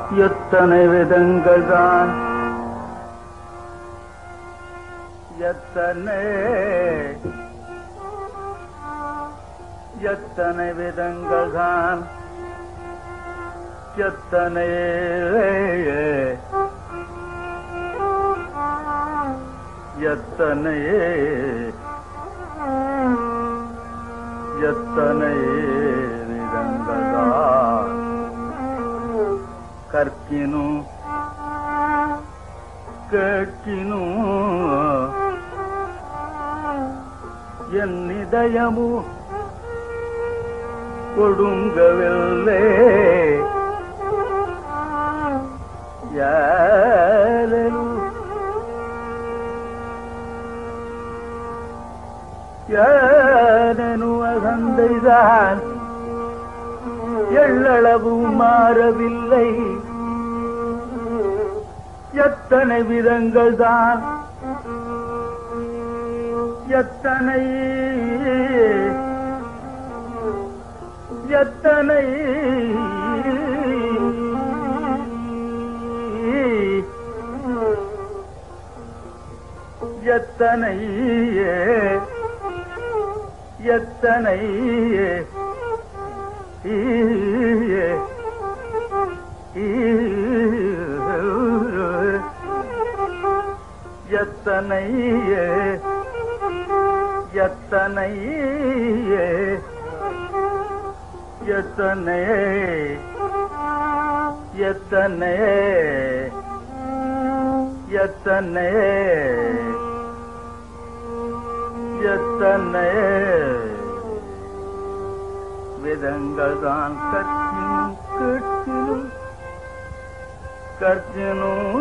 எத்தனை விதங்கள் தான் எத்தனை எத்தனை விதங்கள் தான் எத்தனை எத்தனை எத்தனை விதங்கள் தான் கற்கினும் கேட்கினும் என் இதயமு கொடுங்கவில்லை யாரலு யானு அகந்தைதான் எள்ளளவு மாறவில்லை எத்தனை விதங்கள் தான் எத்தனை எத்தனை எத்தனை எத்தனை எத்தனை எத்தனை எத்தனை எத்தனை எத்தனை எத்தனை விதங்கள் தான் கற்கினும் கேட்கினும் கற்கினும்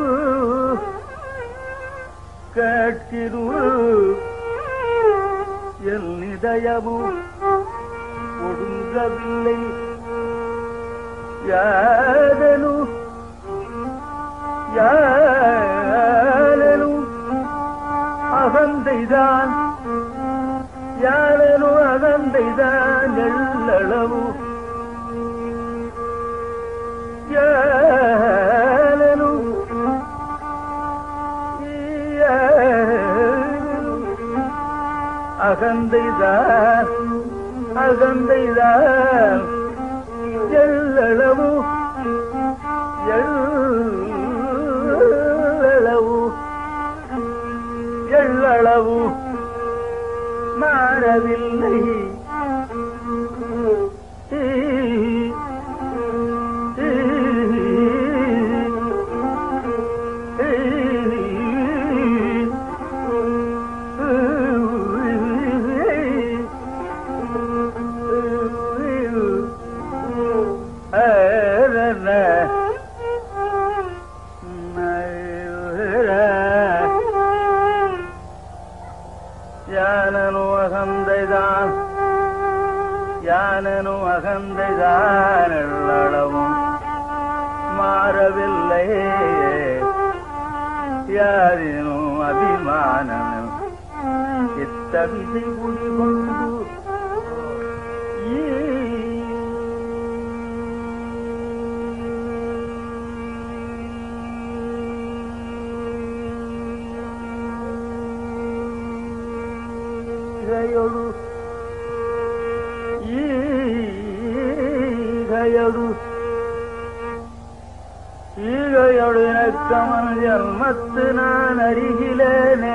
கேட்கினும் என் இதயமும் ஒடுங்கவில்லை யாதனு யாரனு அகந்தைதான் யாரனு அகந்தைதான் எள்ளளவு யாரனு அகந்தைதான் அகந்தைதான் எள்ளளவு எள்ளளவு எள்ளளவு மாறவில்லை யானனு அகந்தைதான் யானனு அகந்தைதான் எள்ளளவும் மாறவில்லை யாரினும் அபிமானம் இத்தவிசை குடிகொண்டு ஈகையொடு ஈகையொடு ஈகையொடு இணக்கமன் ஜன்மத்து நான் அருகிலேனே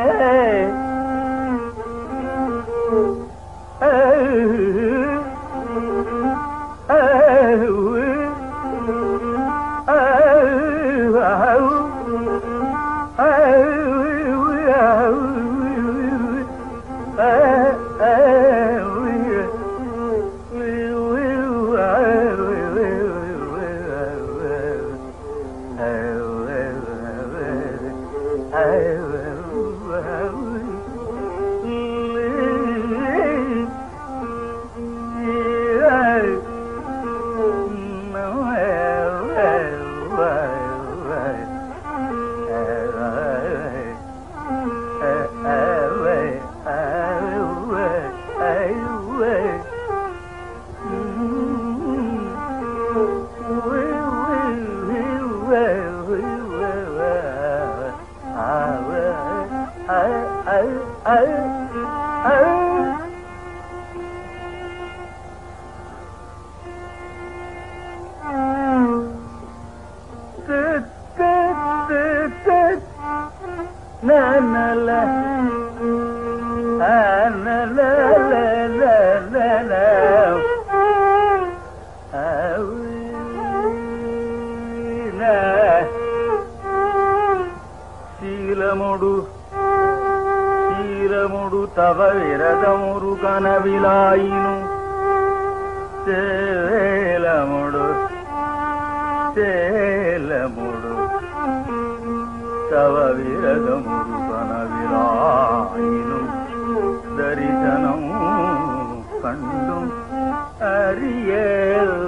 தவ விரதமுரு கனவிலாயினு சேலமுடு சேலமுடு தவ விரதமுரு கனவிலாயினு தரிசனம் கண்டும் அறியல்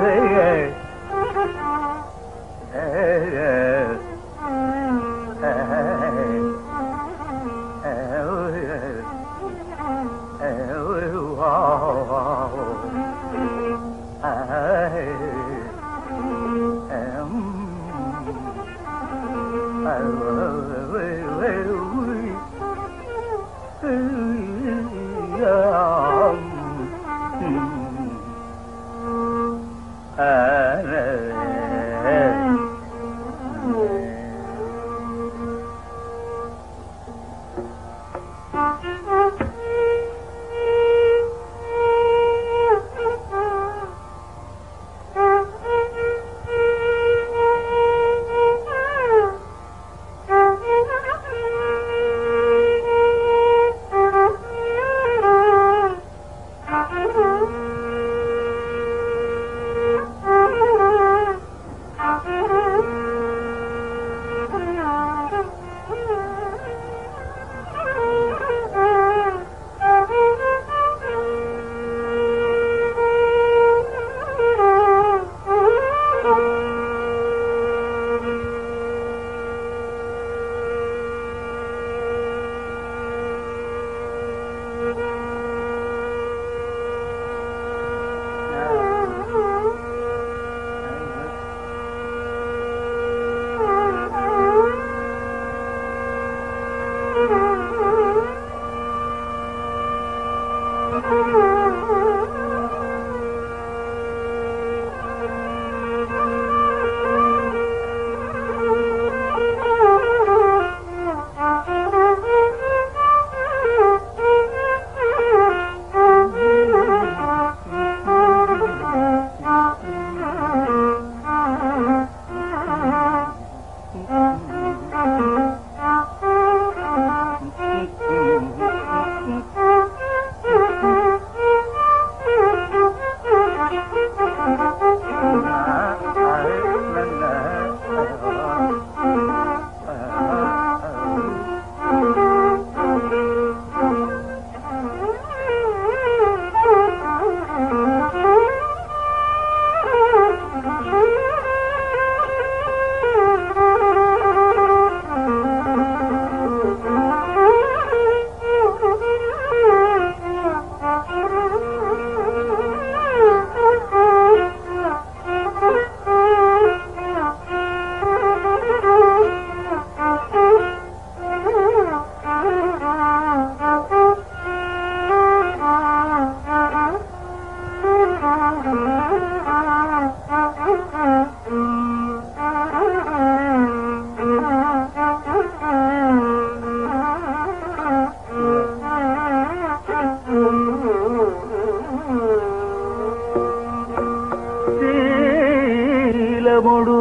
శీలముడు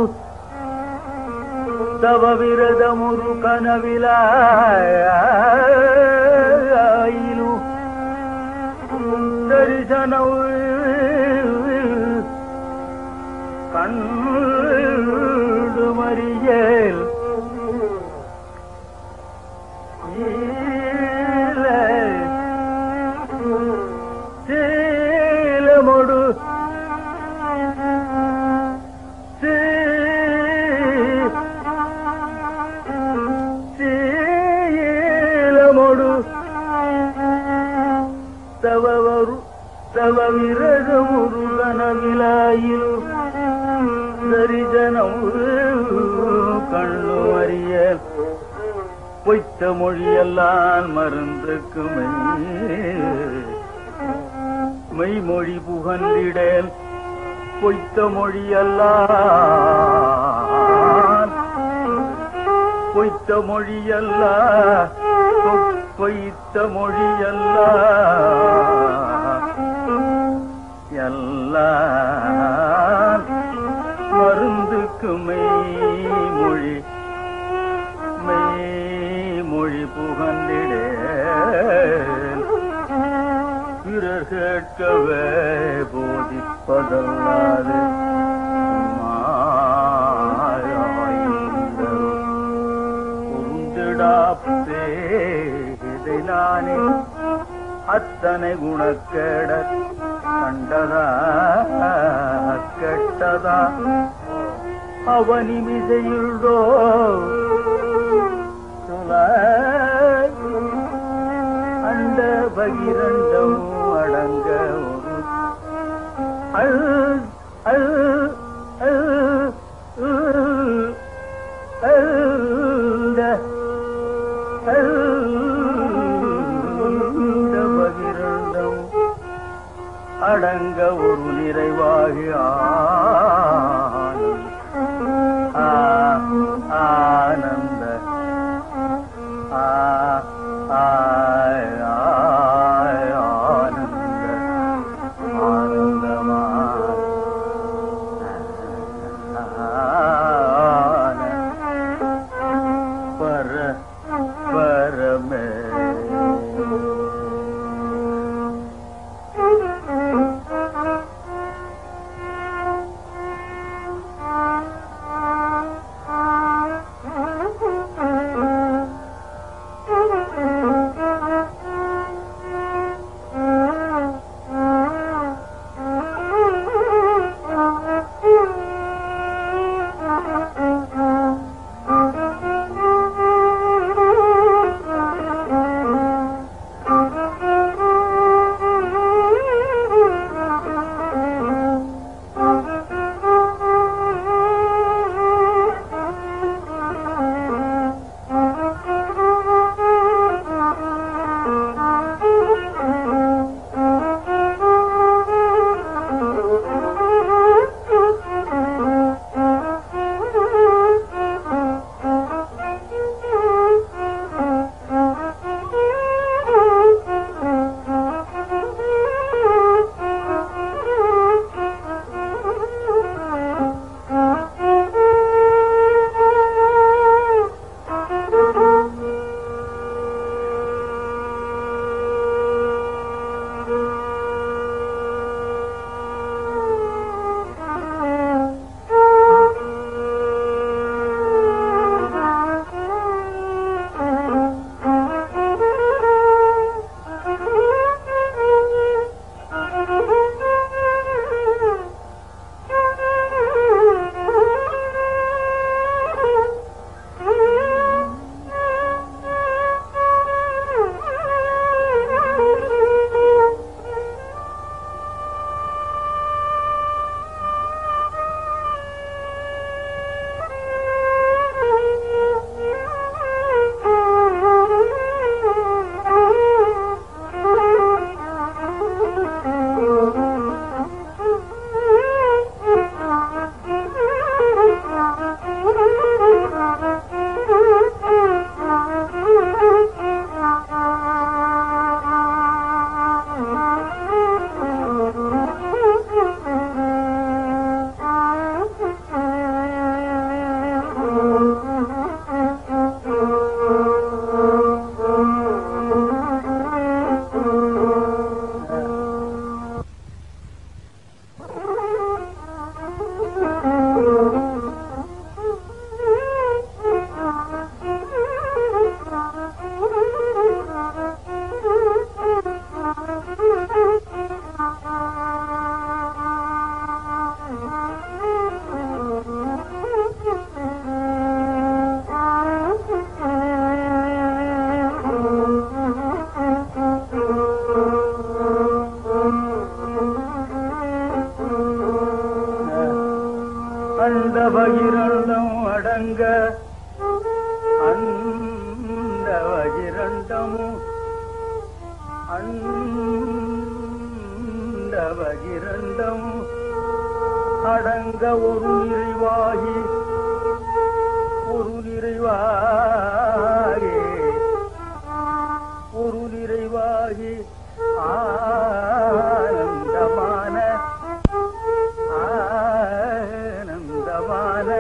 తవ విరదమురు కనవిలాయిలు దర్శనవు கண்டு மறியேல் ஈல சீலமொடு சீ சீலமொடு தவவரு தவ விரதமுரு கனவிலாயிரு தரிசனம் கண்ணு அறிய பொய்த்த மொழியெல்லாம் மருந்துக்கு மெய்மொழி புகன்றிடல் பொய்த்த மொழியெல்லாம் பொய்த்த மொழியல்ல பொய்த்த மொழியல்ல எல்லாம் மருந்துக்கு மெய்மொழி மெய்மொழி புகந்திடே கேட்கவே போதிப்பதல்லாது உருந்திடா பேதை நானே அத்தனை குணக்கேட கண்டதா கெட்டதா அவனிமிசையுள்ளோ சொல்ல அண்ட பகிரண்டம் அடங்க ஒரு அழு அழு அழு அழுத அழுத பகிரண்டம் அடங்க ஒரு நிறைவாகி ஆனந்த ஆ- ஆனந்த ஆ ஆய் ஆய் ஆனந்த ஆனந்தமா ஆன பர பரமே அண்ட பகிரண்டம் அடங்க அண்ட பகிரண்டமும் அண்ட பகிரண்டமும் அடங்க ஒரு நிறைவாகி ஒரு நிறைவாகி ஒரு நிறைவாகி ஆனந்தமான ஆனந்தமான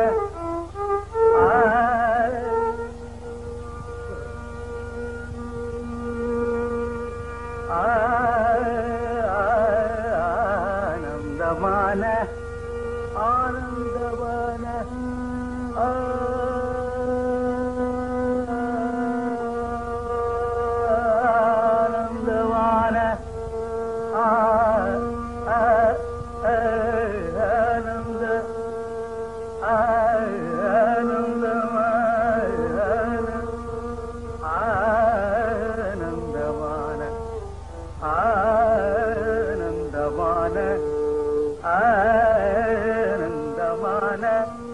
ஆ- ஆ- ஆனந்தவன ஆனந்தவான ஆனந்த ஆனந்தமான ஆனந்தமான ஆனந்தமான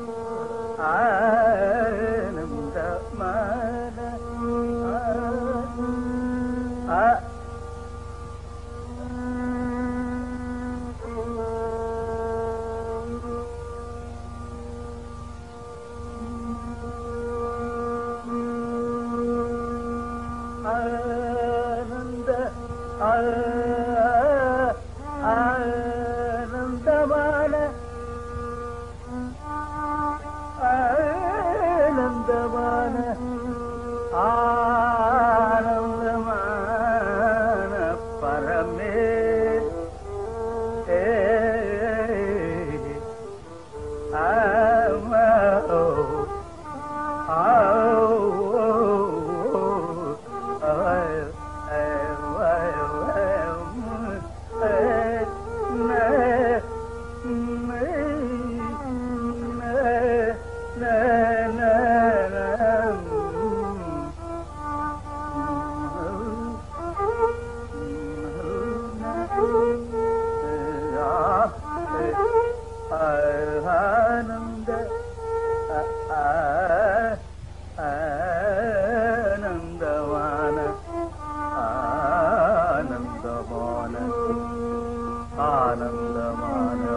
ஆனந்தமான ஆ ஆனந்த ஆ- ஆனந்தமான ஆனந்தமான ஆனந்தமான பரமே ஏ ஆமா ஓ ஆனந்த ஆனந்தமான ஆனந்தமான ஆனந்தமான